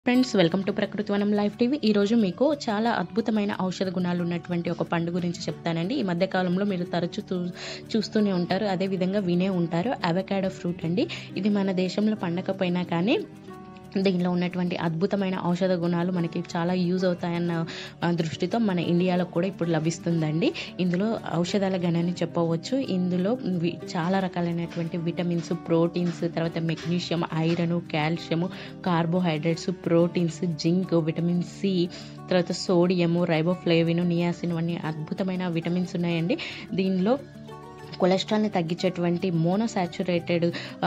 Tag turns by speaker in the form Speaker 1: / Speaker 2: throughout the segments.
Speaker 1: friends welcome to ప్రకృతి వనం life TV ఈరోజు మీకు చాలా అద్భుతమైన ఔషధ గుణాలు ఉన్నటువంటి ఒక పండు గురించి చెప్తానండి ఈ మధ్య కాలంలో మీరు తరచూ చూ చూస్తూనే ఉంటారు అదేవిధంగా వినే ఉంటారు అవకాడో ఫ్రూట్ అండి ఇది మన దేశంలో పండకపోయినా కానీ దీనిలో ఉన్నటువంటి అద్భుతమైన ఔషధ గుణాలు మనకి చాలా యూజ్ అవుతాయన్న ఆ, దృష్టితో మన ఇండియాలో కూడా ఇప్పుడు లభిస్తుందండి ఇందులో ఔషధాల గణని చెప్పవచ్చు ఇందులో వి- చాలా రకాలైనటువంటి విటమిన్స్ ప్రోటీన్స్ తర్వాత magnesium iron calcium carbohydrates proteins zinc vitamin C తర్వాత సోడియము రైబోఫ్లేవిన్ నియాసిన్ అన్ని అద్భుతమైన విటమిన్స్ ఉన్నాయండి దీనిలో కొలెస్ట్రాల్ని తగ్గించేటువంటి మోనోసాచురేటెడ్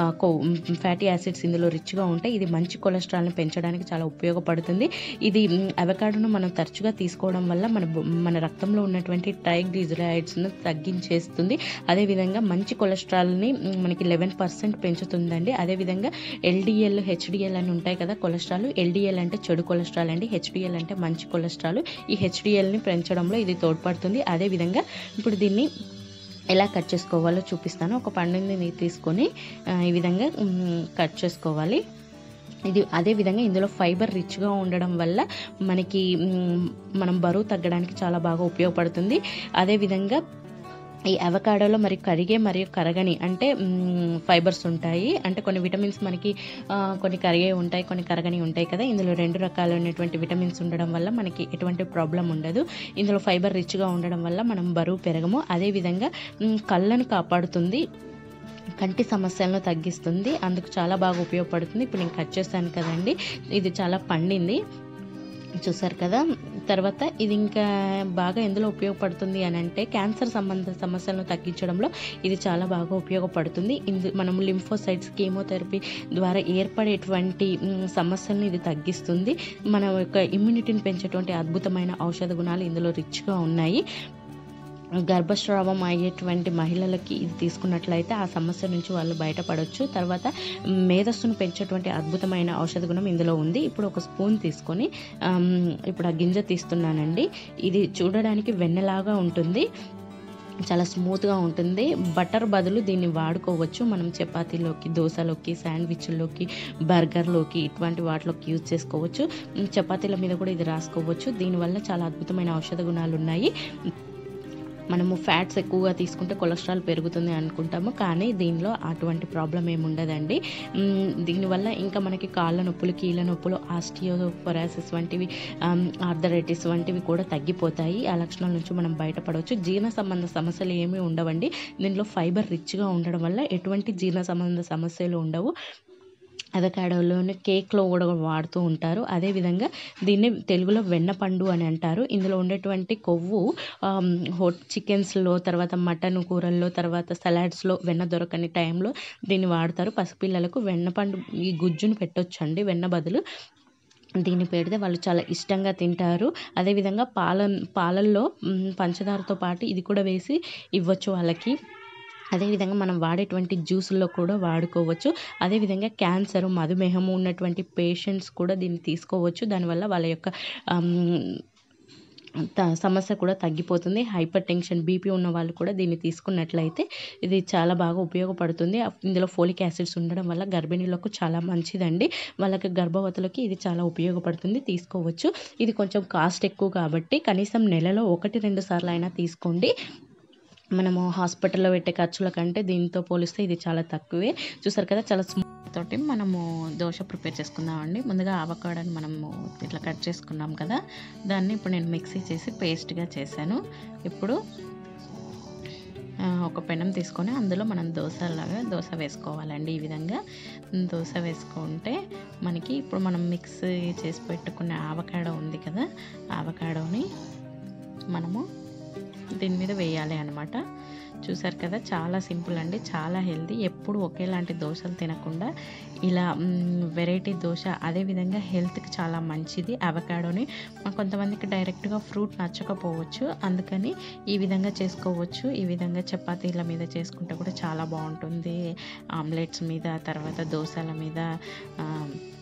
Speaker 1: ఫ్యాటీ యాసిడ్స్ ఇందులో రిచ్గా ఉంటాయి ఇది మంచి కొలెస్ట్రాల్ని పెంచడానికి చాలా ఉపయోగపడుతుంది ఇది అవకాడోను మనం తరచుగా తీసుకోవడం వల్ల మన బొ- మన రక్తంలో ఉన్నటువంటి ట్రైగ్లిజరైడ్స్ను తగ్గించేస్తుంది అదేవిధంగా మంచి కొలెస్ట్రాల్ని మ్, మనకి లెవెన్ పర్సెంట్ పెంచుతుందండి అదేవిధంగా ఎల్డిఎల్ హెచ్డిఎల్ అని ఉంటాయి కదా కొలెస్ట్రాల్ ఎల్డిఎల్ అంటే చెడు కొలెస్ట్రాల్ అండి హెచ్డిఎల్ అంటే మంచి కొలెస్ట్రాల్ ఈ హెచ్డిఎల్ని పెంచడంలో ఇది తోడ్పడుతుంది అదేవిధంగా ఇప్పుడు దీన్ని ఎలా కట్ చేసుకోవాలో చూపిస్తాను ఒక పండుని తీసుకొని ఆ, ఈ విధంగా మ్, కట్ చేసుకోవాలి ఇది అదే విధంగా ఇందులో ఫైబర్ రిచ్గా ఉండడం వల్ల మనకి మ్, మనం బరువు తగ్గడానికి చాలా బాగా ఉపయోగపడుతుంది అదేవిధంగా ఈ అవకాడోలో మరి కరిగే మరియు కరగని అంటే ఫైబర్స్ ఉంటాయి అంటే కొన్ని విటమిన్స్ మనకి ఆ, కొన్ని కరిగే ఉంటాయి కొన్ని కరగని ఉంటాయి కదా ఇందులో రెండు రకాలైనటువంటి విటమిన్స్ ఉండడం వల్ల మనకి ఎటువంటి ప్రాబ్లం ఉండదు ఇందులో ఫైబర్ రిచ్గా ఉండడం వల్ల మనం బరువు పెరగము అదేవిధంగా మ్, కళ్ళను కాపాడుతుంది కంటి సమస్యలను తగ్గిస్తుంది అందుకు చాలా బాగా ఉపయోగపడుతుంది ఇప్పుడు నేను కట్ చేశాను కదండి ఇది చాలా పండింది చూసారు కదా తర్వాత ఇది ఇంకా బాగా ఎందులో ఉపయోగపడుతుంది అని అంటే క్యాన్సర్ సంబంధ సమస్యలను తగ్గించడంలో ఇది చాలా బాగా ఉపయోగపడుతుంది ఇందు మనం లింఫోసైట్స్ కీమోథెరపీ ద్వారా ఏర్పడేటువంటి మ్, సమస్యలను ఇది తగ్గిస్తుంది మన యొక్క ఇమ్యూనిటీని పెంచేటువంటి అద్భుతమైన ఔషధ గుణాలు ఇందులో రిచ్గా ఉన్నాయి గర్భస్రావం అయ్యేటువంటి మహిళలకి ఇది తీసుకున్నట్లయితే ఆ సమస్య నుంచి వాళ్ళు బయటపడవచ్చు తర్వాత మేధస్సును పెంచేటువంటి అద్భుతమైన ఔషధ గుణం ఇందులో ఉంది ఇప్పుడు ఒక స్పూన్ తీసుకొని ఆమ్, ఇప్పుడు ఆ గింజ తీస్తున్నానండి ఇది చూడడానికి వెన్నలాగా ఉంటుంది చాలా స్మూత్గా ఉంటుంది బటర్ బదులు దీన్ని వాడుకోవచ్చు మనం చపాతీలోకి దోశలోకి శాండ్విచ్లోకి బర్గర్లోకి ఇటువంటి వాటిలోకి యూజ్ చేసుకోవచ్చు ఉమ్, చపాతీల మీద కూడా ఇది రాసుకోవచ్చు దీనివల్ల చాలా అద్భుతమైన ఔషధ గుణాలు ఉన్నాయి మనము ఫ్యాట్స్ ఎక్కువగా తీసుకుంటే కొలెస్ట్రాల్ పెరుగుతుంది అనుకుంటాము కానీ దీనిలో అటువంటి ప్రాబ్లం ఏమి ఉండదండి మ్, దీనివల్ల ఇంకా మనకి కాళ్ళ నొప్పులు కీళ్ళ నొప్పులు ఆస్టియోపొరాసిస్ వంటివి ఆర్థరైటిస్ వంటివి కూడా తగ్గిపోతాయి ఆ లక్షణాల నుంచి మనం బయటపడవచ్చు జీర్ణ సంబంధ సమస్యలు ఏమీ ఉండవండి దీనిలో ఫైబర్ రిచ్గా ఉండడం వల్ల ఎటువంటి జీర్ణ సంబంధ సమస్యలు ఉండవు అవకాడోలోని కేక్లో కూడా వాడుతూ ఉంటారు అదేవిధంగా దీన్ని తెలుగులో వెన్నపండు అని అంటారు ఇందులో ఉండేటువంటి కొవ్వు ఆమ్, హోట్ చికెన్స్లో తర్వాత మటన్ కూరల్లో తర్వాత సలాడ్స్లో వెన్న దొరకని టైంలో దీన్ని వాడతారు పసిపిల్లలకు వెన్నపండు ఈ గుజ్జును పెట్టొచ్చండి వెన్న బదులు దీన్ని పెడితే వాళ్ళు చాలా ఇష్టంగా తింటారు అదేవిధంగా పాల పాలల్లో మ్, పంచదారతో పాటు ఇది కూడా వేసి ఇవ్వచ్చు వాళ్ళకి అదేవిధంగా మనం వాడేటువంటి జ్యూసుల్లో కూడా వాడుకోవచ్చు అదేవిధంగా క్యాన్సర్ మధుమేహము ఉన్నటువంటి పేషెంట్స్ కూడా దీన్ని తీసుకోవచ్చు దానివల్ల వాళ్ళ యొక్క ఆమ్, త- సమస్య కూడా తగ్గిపోతుంది హైపర్ టెన్షన్ బీపీ ఉన్న వాళ్ళు కూడా దీన్ని తీసుకున్నట్లయితే ఇది చాలా బాగా ఉపయోగపడుతుంది ఆ- ఇందులో ఫోలిక్ యాసిడ్స్ ఉండడం వల్ల గర్భిణీలకు చాలా మంచిదండి వాళ్ళకి గర్భవతులకి ఇది చాలా ఉపయోగపడుతుంది తీసుకోవచ్చు ఇది కొంచెం కాస్ట్ ఎక్కువ కాబట్టి కనీసం నెలలో ఒకటి రెండు సార్లు అయినా తీసుకోండి మనము హాస్పిటల్లో పెట్టే ఖర్చుల కంటే దీంతో పోలిస్తే ఇది చాలా తక్కువే చూసారు కదా చాలా స్మూత్ తోటి మనము దోశ ప్రిపేర్ చేసుకుందామండి ముందుగా ఆవకాడని మనము ఇట్లా కట్ చేసుకున్నాం కదా దాన్ని ఇప్పుడు నేను మిక్సీ చేసి పేస్ట్గా చేశాను ఇప్పుడు ఆ, ఒక పెనం తీసుకొని అందులో మనం దోశలాగా దోశ వేసుకోవాలండి ఈ విధంగా దోశ వేసుకుంటే మనకి ఇప్పుడు మనం మిక్స్ చేసి పెట్టుకున్న ఆవకాడ ఉంది కదా ఆవకాడోని మనము దీని మీద వేయాలి అనమాట చూసారు కదా చాలా సింపుల్ అండి చాలా హెల్తీ ఎప్పుడు ఒకేలాంటి దోశలు తినకుండా ఇలా వెరైటీ దోశ అదేవిధంగా హెల్త్కి చాలా మంచిది అవకాడోని కొంతమందికి డైరెక్ట్గా ఫ్రూట్ నచ్చకపోవచ్చు అందుకని ఈ విధంగా చేసుకోవచ్చు ఈ విధంగా చపాతీల మీద చేసుకుంటే కూడా చాలా బాగుంటుంది ఆమ్లెట్స్ మీద తర్వాత దోశల మీద ఆ,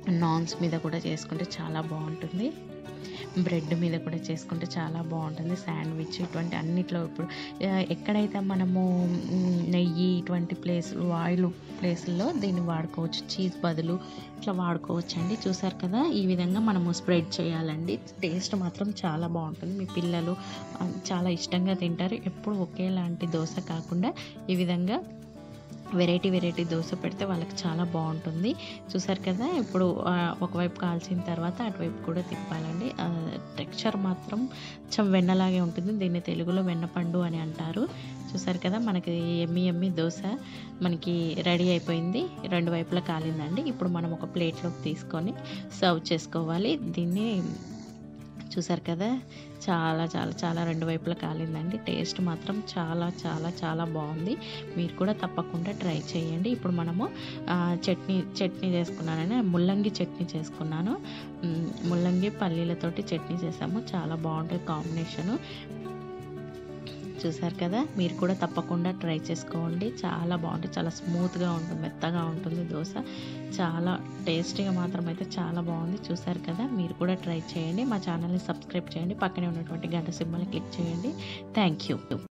Speaker 1: నాన్స్ మీద కూడా చేసుకుంటే చాలా బాగుంటుంది బ్రెడ్ మీద కూడా చేసుకుంటే చాలా బాగుంటుంది శాండ్విచ్ ఇటువంటి అన్నిట్లో ఇప్పుడు ఆ, ఎక్కడైతే మనము మ్, నెయ్యి ఇటువంటి ప్లేస్ ఆయిల్ ప్లేసుల్లో దీన్ని వాడుకోవచ్చు చీజ్ బదులు ఇట్లా వాడుకోవచ్చు అండి చూసారు కదా ఈ విధంగా మనము స్ప్రెడ్ చేయాలండి టేస్ట్ మాత్రం చాలా బాగుంటుంది మీ పిల్లలు ఆ, చాలా ఇష్టంగా తింటారు ఎప్పుడు ఒకేలాంటి దోశ కాకుండా ఈ విధంగా వెరైటీ వెరైటీ దోశ పెడితే వాళ్ళకి చాలా బాగుంటుంది చూసారు కదా ఇప్పుడు ఆ, ఒకవైపు కాల్చిన తర్వాత అటువైపు కూడా తిప్పాలండి టెక్స్చర్ మాత్రం కొంచెం వెన్నలాగే ఉంటుంది దీన్ని తెలుగులో వెన్నపండు అని అంటారు చూసారు కదా మనకి ఎమ్మి ఎమ్మి దోశ మనకి రెడీ అయిపోయింది రెండు వైపులా కాలిందండి ఇప్పుడు మనం ఒక ప్లేట్లోకి తీసుకొని సర్వ్ చేసుకోవాలి దీన్ని చూసారు కదా చాలా చాలా చాలా రెండు వైపులా కాలిందండి టేస్ట్ మాత్రం చాలా చాలా చాలా బాగుంది మీరు కూడా తప్పకుండా ట్రై చేయండి ఇప్పుడు మనము ఆ, చట్నీ చట్నీ చేసుకున్నానని ముల్లంగి చట్నీ చేసుకున్నాను మ్, ముల్లంగి పల్లీలతోటి చట్నీ చేసాము చాలా బాగుంటుంది కాంబినేషను చూసారు కదా మీరు కూడా తప్పకుండా ట్రై చేసుకోండి చాలా బాగుంటుంది చాలా స్మూత్గా ఉంటుంది మెత్తగా ఉంటుంది దోశ చాలా టేస్టీగా మాత్రం అయితే చాలా బాగుంది చూసారు కదా మీరు కూడా ట్రై చేయండి మా ఛానల్ని సబ్స్క్రైబ్ చేయండి పక్కనే ఉన్నటువంటి గంట సింబల్ని క్లిక్ చేయండి థ్యాంక్ యూ